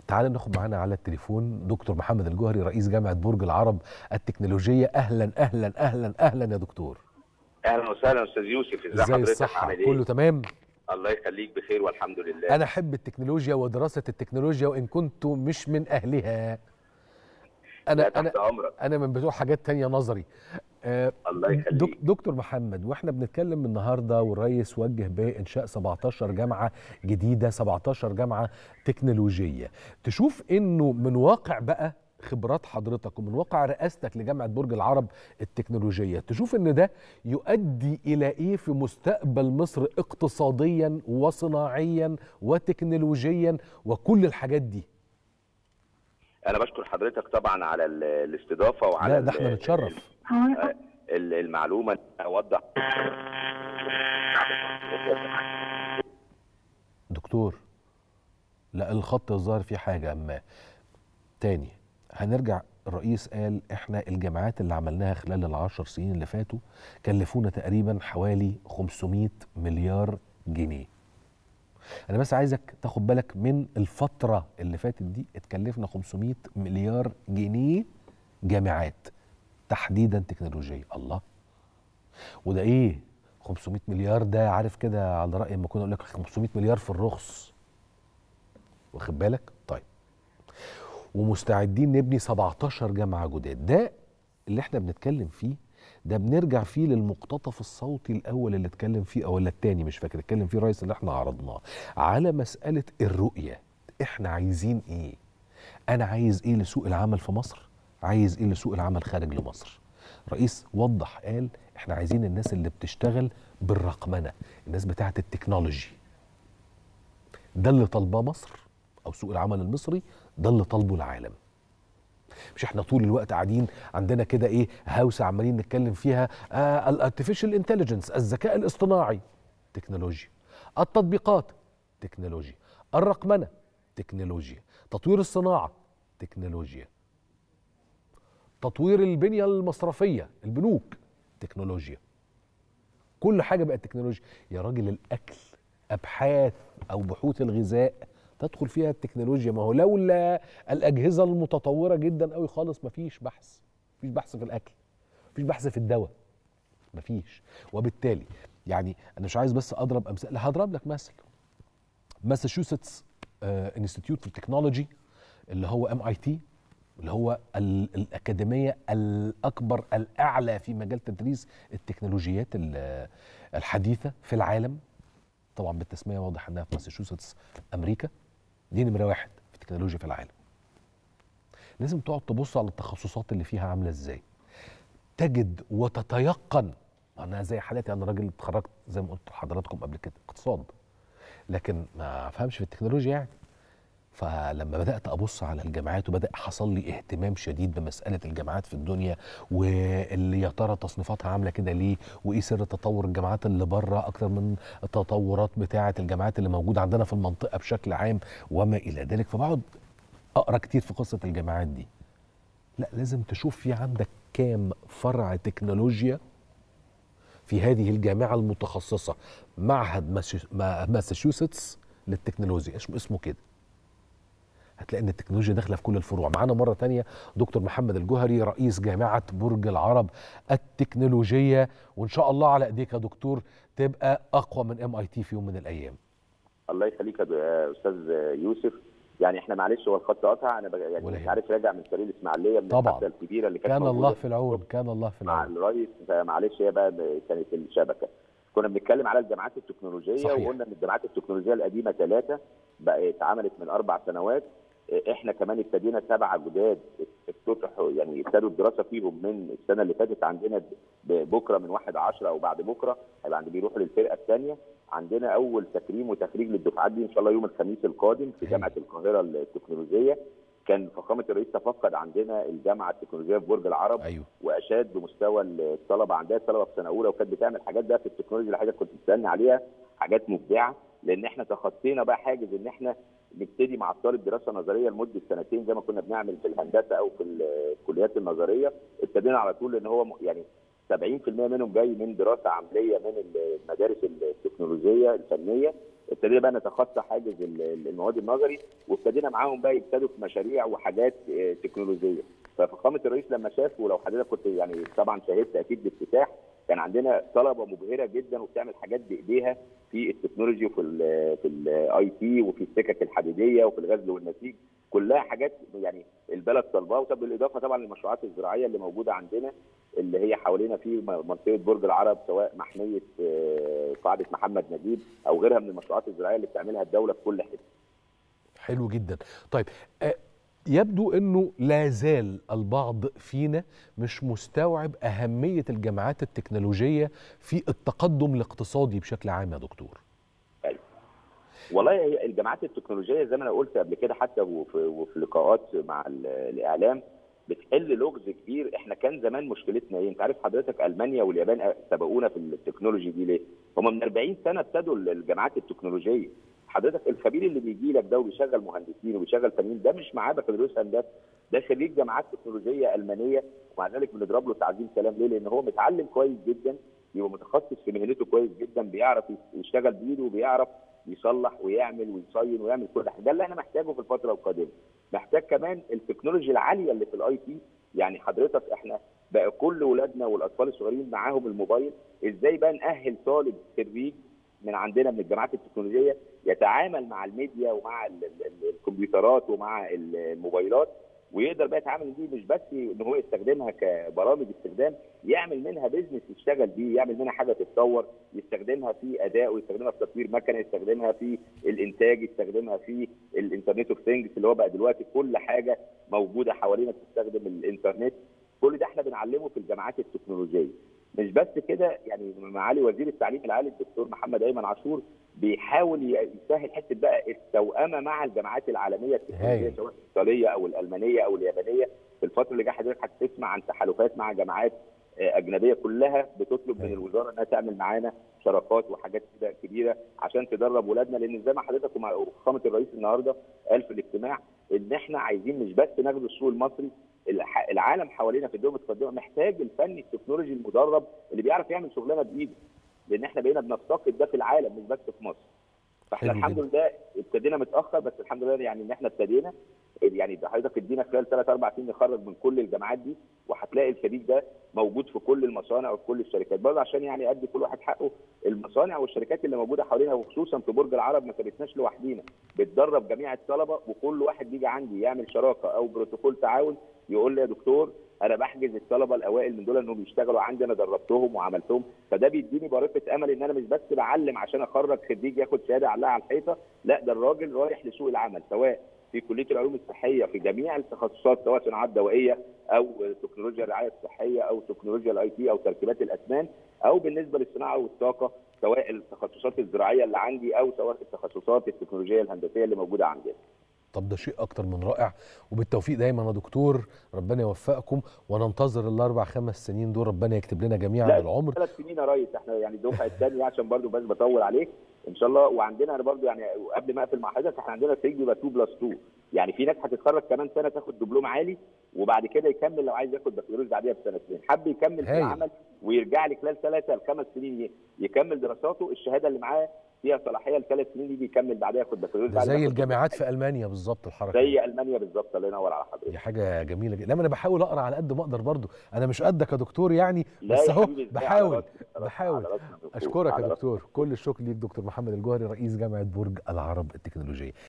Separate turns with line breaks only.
تعال ناخد معانا على التليفون دكتور محمد الجوهري رئيس جامعه برج العرب التكنولوجيه اهلا اهلا اهلا اهلا يا دكتور
اهلا وسهلا استاذ يوسف ازي
ازاي
حضرتك
الصحه
عامل
كله
ايه
تمام
الله يخليك بخير والحمد لله
انا احب التكنولوجيا ودراسه التكنولوجيا وان كنت مش من اهلها انا
لا،
انا
تحت امرك
انا من بتوع حاجات تانية نظري آه،
الله يخليك
دك دكتور محمد واحنا بنتكلم النهارده والرئيس وجه بانشاء 17 جامعه جديده 17 جامعه تكنولوجيه تشوف انه من واقع بقى خبرات حضرتك ومن واقع رئاستك لجامعه برج العرب التكنولوجيه تشوف ان ده يؤدي الى ايه في مستقبل مصر اقتصاديا وصناعيا وتكنولوجيا وكل الحاجات دي
انا بشكر حضرتك طبعا على ال- الاستضافه وعلى
لا ده
ال-
احنا نتشرف
ال- المعلومه اوضح
دكتور لا الخط الظاهر فيه حاجة أما تاني هنرجع الرئيس قال احنا الجامعات اللي عملناها خلال العشر سنين اللي فاتوا كلفونا تقريبا حوالي 500 مليار جنيه انا بس عايزك تاخد بالك من الفترة اللي فاتت دي اتكلفنا 500 مليار جنيه جامعات تحديدا تكنولوجية الله وده ايه 500 مليار ده عارف كده على رأي ما كنا اقول لك 500 مليار في الرخص واخد بالك طيب ومستعدين نبني 17 جامعة جداد ده اللي احنا بنتكلم فيه ده بنرجع فيه للمقتطف الصوتي الاول اللي اتكلم فيه او ولا التاني مش فاكر اتكلم فيه الرئيس اللي احنا عرضناه على مسألة الرؤية احنا عايزين ايه انا عايز ايه لسوق العمل في مصر عايز ايه لسوق العمل خارج لمصر رئيس وضح قال احنا عايزين الناس اللي بتشتغل بالرقمنة الناس بتاعه التكنولوجي ده اللي طالباه مصر او سوق العمل المصري ده اللي طالبه العالم مش احنا طول الوقت قاعدين عندنا كده ايه هاوسه عمالين نتكلم فيها آه الارتفيشال انتليجنس الذكاء الاصطناعي تكنولوجيا التطبيقات تكنولوجيا الرقمنه تكنولوجيا تطوير الصناعه تكنولوجيا تطوير البنيه المصرفيه البنوك تكنولوجيا كل حاجه بقت تكنولوجيا يا راجل الاكل ابحاث او بحوث الغذاء تدخل فيها التكنولوجيا ما هو لولا الاجهزه المتطوره جدا قوي خالص مفيش بحث مفيش بحث في الاكل مفيش بحث في الدواء مفيش وبالتالي يعني انا مش عايز بس اضرب امثله لا هضرب لك مثل ماساتشوستس انستيتيوت في التكنولوجي اللي هو ام اي تي اللي هو ال- الاكاديميه الاكبر الاعلى في مجال تدريس التكنولوجيات ال- الحديثه في العالم طبعا بالتسميه واضح انها في ماساتشوستس امريكا دي نمره واحد في التكنولوجيا في العالم لازم تقعد تبص على التخصصات اللي فيها عامله ازاي تجد وتتيقن انا زي حالاتي انا راجل اتخرجت زي ما قلت لحضراتكم قبل كده اقتصاد لكن ما افهمش في التكنولوجيا يعني فلما بدات ابص على الجامعات وبدا حصل لي اهتمام شديد بمساله الجامعات في الدنيا واللي يا ترى تصنيفاتها عامله كده ليه وايه سر تطور الجامعات اللي بره اكتر من التطورات بتاعه الجامعات اللي موجوده عندنا في المنطقه بشكل عام وما الى ذلك فبقعد اقرا كتير في قصه الجامعات دي لا لازم تشوف في عندك كام فرع تكنولوجيا في هذه الجامعه المتخصصه معهد ماسش- ما- ماساتشوستس للتكنولوجيا اسمه اسمه كده هتلاقي ان التكنولوجيا داخله في كل الفروع معانا مره تانية دكتور محمد الجوهري رئيس جامعه برج العرب التكنولوجيه وان شاء الله على ايديك يا دكتور تبقى اقوى من ام اي تي في يوم من الايام
الله يخليك يا د- يا استاذ يوسف يعني احنا معلش هو الخط قطع انا بقى-
ولا
يعني مش
يهمك.
عارف راجع من سفير الاسماعيليه من
طبعاً.
الحفله الكبيره اللي كانت
كان الله
موجودة
في العون كان الله في
مع
العون
الرئيس فمعلش هي بقى كانت الشبكه كنا بنتكلم على الجامعات التكنولوجيه
صحيح.
وقلنا ان الجامعات التكنولوجيه القديمه ثلاثه بقت اتعملت من اربع سنوات احنا كمان ابتدينا سبعه جداد افتتحوا يعني ابتدوا الدراسه فيهم من السنه اللي فاتت عندنا ب- بكره من 1 10 او بعد بكره هيبقى عند بيروحوا للفرقه الثانيه عندنا اول تكريم وتخريج للدفعات دي ان شاء الله يوم الخميس القادم في
هاي.
جامعه القاهره التكنولوجيه كان فخامه الرئيس تفقد عندنا الجامعه التكنولوجيه في برج العرب
ايوه
واشاد بمستوى الطلبه عندها الطلبه في سنه اولى وكانت بتعمل حاجات بقى في التكنولوجيا اللي حضرتك كنت بتسالني عليها حاجات مبدعه لان احنا تخطينا بقى حاجز ان احنا نبتدي مع الطالب دراسه نظريه لمده سنتين زي ما كنا بنعمل في الهندسه او في الكليات النظريه ابتدينا على طول ان هو م- يعني 70% منهم جاي من دراسه عمليه من المدارس التكنولوجيه الفنيه ابتدينا بقى نتخطى حاجز ال- ال- المواد النظري وابتدينا معاهم بقى يبتدوا في مشاريع وحاجات آه، تكنولوجيه ففخامه الرئيس لما شاف ولو حضرتك كنت يعني طبعا شاهدت اكيد بافتتاح كان عندنا طلبه مبهره جدا وبتعمل حاجات بايديها في التكنولوجي وفي ال في الاي تي وفي السكك الحديديه وفي الغزل والنسيج كلها حاجات يعني البلد طالباها وطب بالاضافه طبعا للمشروعات الزراعيه اللي موجوده عندنا اللي هي حوالينا في منطقه برج العرب سواء محميه آه، قاعده محمد نجيب او غيرها من المشروعات الزراعيه اللي بتعملها الدوله في كل حته.
حلو جدا طيب آه، يبدو انه لا زال البعض فينا مش مستوعب اهميه الجامعات التكنولوجيه في التقدم الاقتصادي بشكل عام يا دكتور
والله هي الجامعات التكنولوجيه زي ما انا قلت قبل كده حتى وفي, وفي لقاءات مع ال- الاعلام بتحل لغز كبير احنا كان زمان مشكلتنا ايه؟ انت عارف حضرتك المانيا واليابان سبقونا في التكنولوجي دي ليه؟ هم من 40 سنه ابتدوا الجامعات التكنولوجيه حضرتك الخبير اللي بيجي لك ده وبيشغل مهندسين وبيشغل فنيين ده مش معاه بكالوريوس هندسه ده خريج جامعات تكنولوجيه المانيه ومع ذلك بنضرب له تعظيم سلام ليه؟ لان هو متعلم كويس جدا يبقى متخصص في مهنته كويس جدا بيعرف يشتغل بايده وبيعرف يصلح ويعمل ويصين ويعمل كل حاجه ده اللي احنا محتاجه في الفتره القادمه محتاج كمان التكنولوجي العاليه اللي في الاي تي يعني حضرتك احنا بقى كل ولادنا والاطفال الصغيرين معاهم الموبايل ازاي بقى ناهل طالب خريج من عندنا من الجامعات التكنولوجيه يتعامل مع الميديا ومع ال ال ال الكمبيوترات ومع ال- الموبايلات ويقدر بقى يتعامل دي مش بس ان هو يستخدمها كبرامج استخدام يعمل منها بيزنس يشتغل بيه يعمل منها حاجه تتطور يستخدمها في اداء يستخدمها في تطوير مكنه يستخدمها في الانتاج يستخدمها في الانترنت اوف ثينجز اللي هو بقى دلوقتي كل حاجه موجوده حوالينا بتستخدم الانترنت كل ده احنا بنعلمه في الجامعات التكنولوجيه مش بس كده يعني معالي وزير التعليم العالي الدكتور محمد ايمن عاشور بيحاول يسهل حته بقى التوأمه مع الجامعات العالميه التكنولوجيه
هايل.
سواء الايطاليه او الالمانيه او اليابانيه في الفتره اللي جايه حضرتك هتسمع عن تحالفات مع جامعات آه، اجنبيه كلها بتطلب من
هايل.
الوزاره انها تعمل معانا شراكات وحاجات كده كبيره عشان تدرب ولادنا لان زي ما حضرتك ومع- وفخامه الرئيس النهارده قال في الاجتماع ان احنا عايزين مش بس ناخد السوق المصري الح- العالم حوالينا في الدول المتقدمه محتاج الفني التكنولوجي المدرب اللي بيعرف يعمل شغلانه بايده لان احنا بقينا بنفتقد ده في العالم مش بس في مصر فاحنا
حلو
الحمد
جدا.
لله ابتدينا متاخر بس الحمد لله يعني ان احنا ابتدينا يعني ده حضرتك ادينا خلال ثلاث اربع سنين نخرج من كل الجامعات دي وهتلاقي الخريج ده موجود في كل المصانع وفي كل الشركات برضه عشان يعني ادي كل واحد حقه المصانع والشركات اللي موجوده حوالينا وخصوصا في برج العرب ما سابتناش لوحدينا بتدرب جميع الطلبه وكل واحد بيجي عندي يعمل شراكه او بروتوكول تعاون يقول لي يا دكتور انا بحجز الطلبه الاوائل من دول انهم يشتغلوا عندي انا دربتهم وعملتهم فده بيديني بريقه امل ان انا مش بس بعلم عشان اخرج خريج ياخد شهاده علقها على الحيطه لا ده الراجل رايح لسوق العمل سواء في كليه العلوم الصحيه في جميع التخصصات سواء صناعات دوائيه او تكنولوجيا الرعايه الصحيه او تكنولوجيا الاي تي او تركيبات الاسنان او بالنسبه للصناعه والطاقه سواء التخصصات الزراعيه اللي عندي او سواء التخصصات التكنولوجيه الهندسيه اللي موجوده عندنا.
طب ده شيء اكتر من رائع وبالتوفيق دايما يا دكتور ربنا يوفقكم وننتظر الاربع خمس سنين دول ربنا يكتب لنا جميعا
لا
العمر
ثلاث سنين يا ريس احنا يعني الدفعه الثانيه عشان برضو بس بطول عليك ان شاء الله وعندنا انا برضو يعني قبل ما اقفل مع حضرتك احنا عندنا الخريج بيبقى 2 بلس 2 يعني في ناس هتتخرج كمان سنه تاخد دبلوم عالي وبعد كده يكمل لو عايز ياخد بكالوريوس بعديها بسنتين حب يكمل في
هايل.
العمل ويرجع لي خلال ثلاثه لخمس سنين ي- يكمل دراساته الشهاده اللي معاه فيها صلاحيه لثلاث سنين يجي يكمل بعدها ياخد بكالوريوس
ده
بعد ما
زي
ياخد
الجامعات
دبلوم
في المانيا بالظبط الحركه
عالي.
دي.
زي المانيا بالظبط الله ينور على حضرتك
دي حاجه جميله جدا لما انا بحاول اقرا على قد ما اقدر برضو انا مش قدك يا دكتور يعني
لا
بس
يا
اهو
حبيبي، إزاي؟ على
بحاول
راسنا، على راسنا،
بحاول
على راسنا من فوق،
اشكرك
على
يا
راسنا.
دكتور كل الشكر ليك دكتور محمد الجوهري رئيس جامعه برج العرب التكنولوجيه